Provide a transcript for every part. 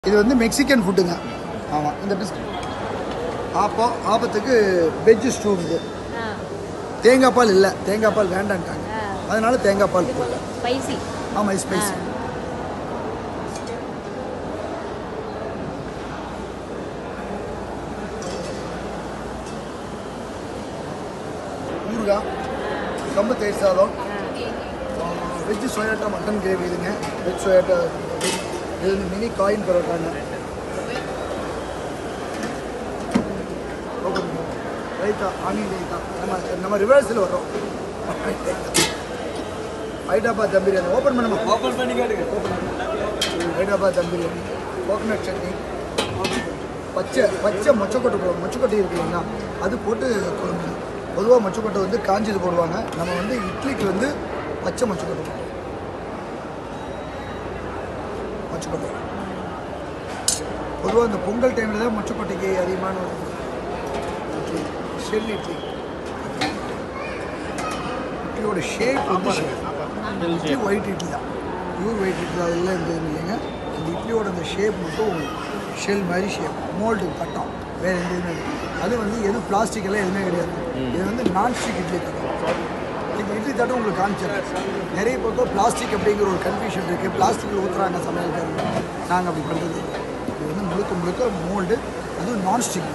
இது வந்து மெக்சிகன் ஃபுட்டுங்க ஆமாம் இந்த பிஸ்கட் ஆப்பம் ஆப்பத்துக்கு வெஜ் ஸ்டூ இது ஆ தேங்காய் பால் இல்லை தேங்காய் பால் வேண்டான்ட்டாங்க ஆ. அதனால தேங்காய் பால் போடல ஸ்பைசி ஆமாம் ஸ்பைசி ஊறுகாய் கம்பு தயிர் சாதம் வெஜ் சோயாட்டா மட்டன் கிரேவி இதுங்க வெஜ் சோயாட்டா இது வந்து மினி காயின் பரோட்டாங்க ரைத்தா ஆனியன் ரைத்தா நம்ம நம்ம ரிவர்ஸில் வர்றோம் ஹைதராபாத் தம் பிரியாணி ஓப்பன் பண்ணுமா ஓப்பன் பண்ணி காட்டுங்க ஹைதராபாத் தம் பிரியாணி கோகனட் சட்னி பச்சை பச்சை மொச்சக்கொட்டை போடுவோம் மொச்சக்கொட்டை இருக்கு இல்லைங்களா அது போட்டு குழம்பு பொதுவாக மொச்சக்கொட்டை வந்து காஞ்சது போடுவாங்க நம்ம வந்து இட்லிக்கு வந்து பச்சை மொச்சக்கொட்டை போடுவோம் மொச்சக்கொட்டை பொதுவாக இந்த பொங்கல் டைமில் தான் மொச்சக்கொட்டைக்கு அதிகமான ஒரு இட்லி ஷெல் இட்லி இட்லியோட ஷேப் வந்து இட்லி ஒயிட் இட்லி தான் பியூர் ஒயிட் இட்லி அதெல்லாம் இந்த இது இல்லைங்க அந்த இட்லியோட அந்த ஷேப் மட்டும் ஷெல் மாதிரி ஷேப் மோல்டு கட்டம் வேறு எந்த இதுவுமே இல்லை அது வந்து எதுவும் பிளாஸ்டிக் எல்லாம் எதுவுமே கிடையாது இது வந்து நான்ஸ்டிக் இட்லி தட்டம் இப்போ இட்லி தட்டம் உங்களுக்கு காமிச்சிடுறேன் நிறைய பக்கம் பிளாஸ்டிக் அப்படிங்கிற ஒரு கன்ஃபியூஷன் இருக்குது பிளாஸ்டிக்கில் ஊற்றுறாங்க சமையல்காரங்க நாங்கள் அப்படி பண்ணுறது இல்லை. இது வந்து முழுக்க முழுக்க மோல்டு அதுவும் nonstick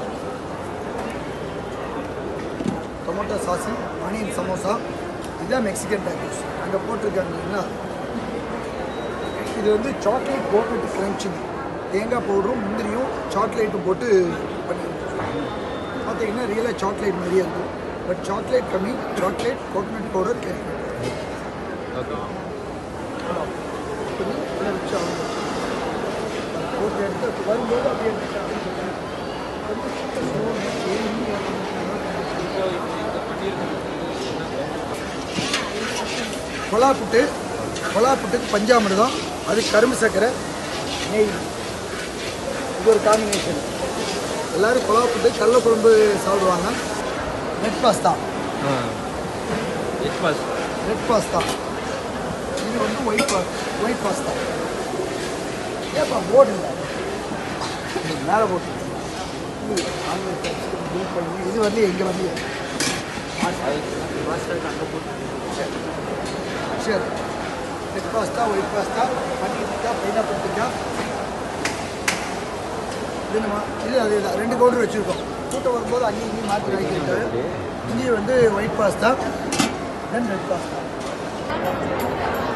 tomato sauce onion samosa இதுதான் மெக்சிகன் டேக்கோஸ் அங்கே போட்டிருக்காங்க இல்லைங்களா இது வந்து சாக்லேட் கோகனட் கிரன்ச்சிங் தேங்காய் பவுடரும் முந்திரியும் சாக்லேட்டும் போட்டு பண்ணியிருக்கோம் பார்த்தீங்கன்னா ரியலாக சாக்லேட் மாதிரியே இருக்கும் பட் சாக்லேட் கம்மி சாக்லேட் கோகனட் பவுடர் கேட்கும் போட்டு எடுத்து வரும்போது அப்படியே கொலா புட்டு கொலா புட்டுக்கு பஞ்சாமிர்தம் அது கரும்பு சர்க்கரை நெய் இது ஒரு காம்பினேஷன் எல்லோரும் கொலா புட்டு கடல குழம்பு சாப்பிடுவாங்க ரெட் பாஸ்தா எட் பாஸ் ரெட் பாஸ்தா இது வந்து ஒயிட் பா ஒயிட் பாஸ்தா ஏப்பா போர்டு இல்லை இது மேலே போட்டு இது ஆங்கில பில் பண்ணி இது வந்து எங்கே வந்து சரி red pasta white pasta paneer tikka pineapple tikka இது நம்ம இது அதே தான் ரெண்டு கவுண்டர் வச்சுருக்கோம் கூட்டம் வரும்போது அங்கேயும் இங்கேயும் மாற்றி வாங்கியிருக்காரு இங்கேயும் வந்து white pasta then red pasta